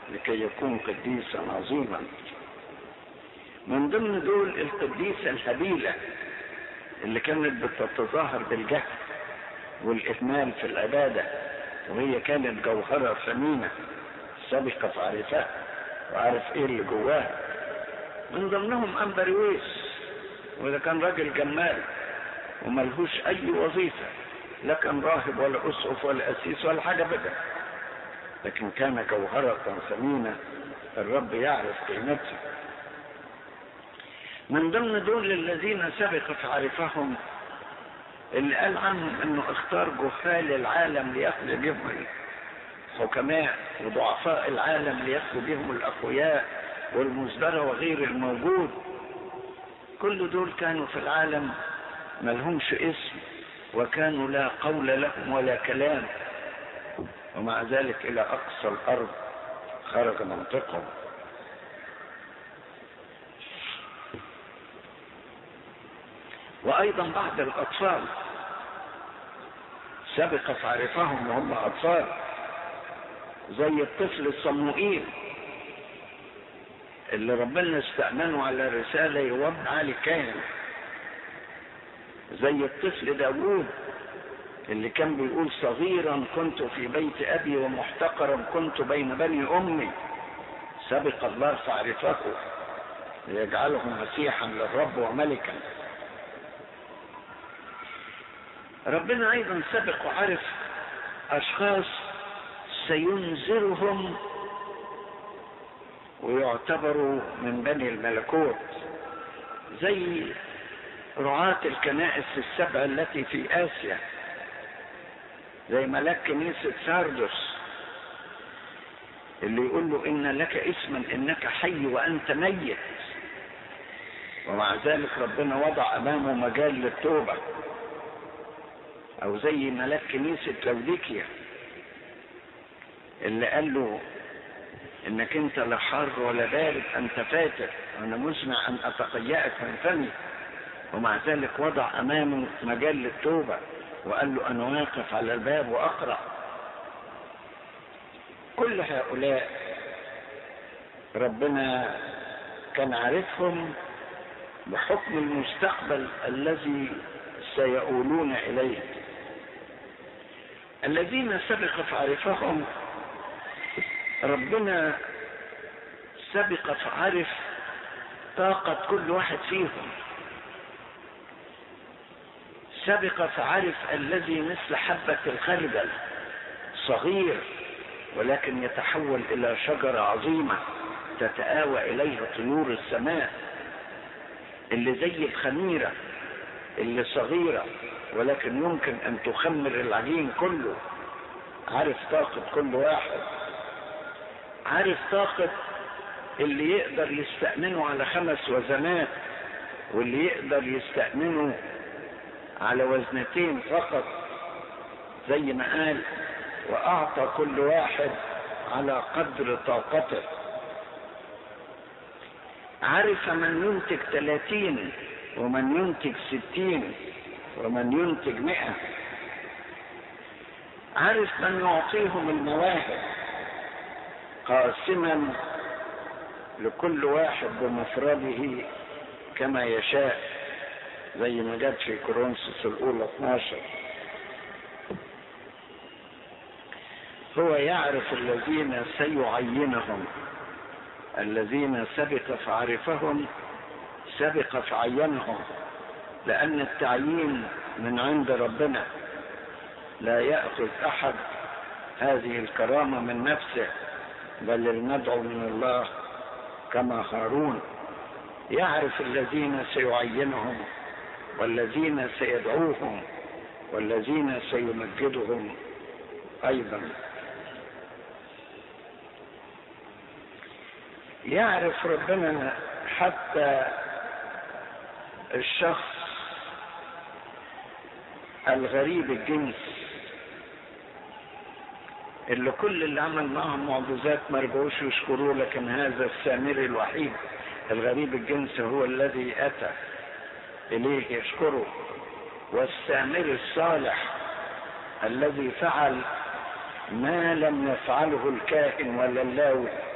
لكي يكون قديسا عظيما من ضمن دول القديسة الهبيلة اللي كانت بتتظاهر بالجهل والإهمال في العبادة وهي كانت جوهرة ثمينة سابقة في عرفها وعارف ايه اللي جواها من ضمنهم أمبريويس وده كان راجل جمال وملهوش أي وظيفة لا كان راهب ولا أسقف ولا أسيس ولا حاجة بدا لكن كان جوهرة ثمينة الرب يعرف قيمتها من ضمن دول الذين سبق عرفهم اللي قال عنهم انه اختار جهال العالم ليأخذ بهم الحكماء وضعفاء العالم ليأخذ بهم الاقوياء والمزدرى وغير الموجود كل دول كانوا في العالم ملهمش اسم وكانوا لا قول لهم ولا كلام ومع ذلك الى اقصى الارض خرج منطقهم وايضا بعض الاطفال سبق فعرفهم وهم اطفال زي الطفل الصموئيل اللي ربنا استأمنه على رسالة يوضع علي كاهن زي الطفل داوود اللي كان بيقول صغيرا كنت في بيت أبي ومحتقرا كنت بين بني أمي سبق الله فعرفه ليجعله مسيحا للرب وملكا ربنا أيضا سبق وعرف أشخاص سينذرهم ويعتبروا من بني الملكوت زي رعاة الكنائس السبع التي في آسيا زي ملاك كنيسة ساردس اللي يقول له إن لك اسما إنك حي وأنت ميت ومع ذلك ربنا وضع أمامه مجال للتوبة أو زي ملاك كنيسة لوديكيا اللي قال له انك انت لا حار ولا بارد انت فاتر وانا مزمع ان اتقيأك من فمي ومع ذلك وضع امامه مجال للتوبة وقال له انا واقف على الباب واقرأ كل هؤلاء ربنا كان عارفهم بحكم المستقبل الذي سيؤولون اليه الذين سبق فعرفهم ربنا سبق فعرف طاقة كل واحد فيهم سبق فعرف الذي مثل حبة الخردل صغير ولكن يتحول إلى شجرة عظيمة تتآوى إليها طيور السماء اللي زي الخميرة اللي صغيرة ولكن يمكن أن تخمر العجين كله عارف طاقة كل واحد عارف طاقة اللي يقدر يستأمنه على خمس وزنات واللي يقدر يستأمنه على وزنتين فقط زي ما قال وأعطى كل واحد على قدر طاقته عرف من ينتج ثلاثين ومن ينتج ستين ومن ينتج مئة عرف من يعطيهم المواهب قاسما لكل واحد بمفرده كما يشاء زي ما جت في كورنثوس الاولى 12 هو يعرف الذين سيعينهم الذين سبق فعرفهم سبق فعينهم لان التعيين من عند ربنا لا ياخذ احد هذه الكرامه من نفسه بل المدعو من الله كما هارون يعرف الذين سيعينهم والذين سيدعوهم والذين سيمجدهم ايضا يعرف ربنا حتى الشخص الغريب الجنس اللي كل اللي عمل معهم معجزات ما رجعوش يشكروه لكن هذا السامري الوحيد الغريب الجنس هو الذي اتى اليه يشكره والسامري الصالح الذي فعل ما لم يفعله الكاهن ولا اللاوي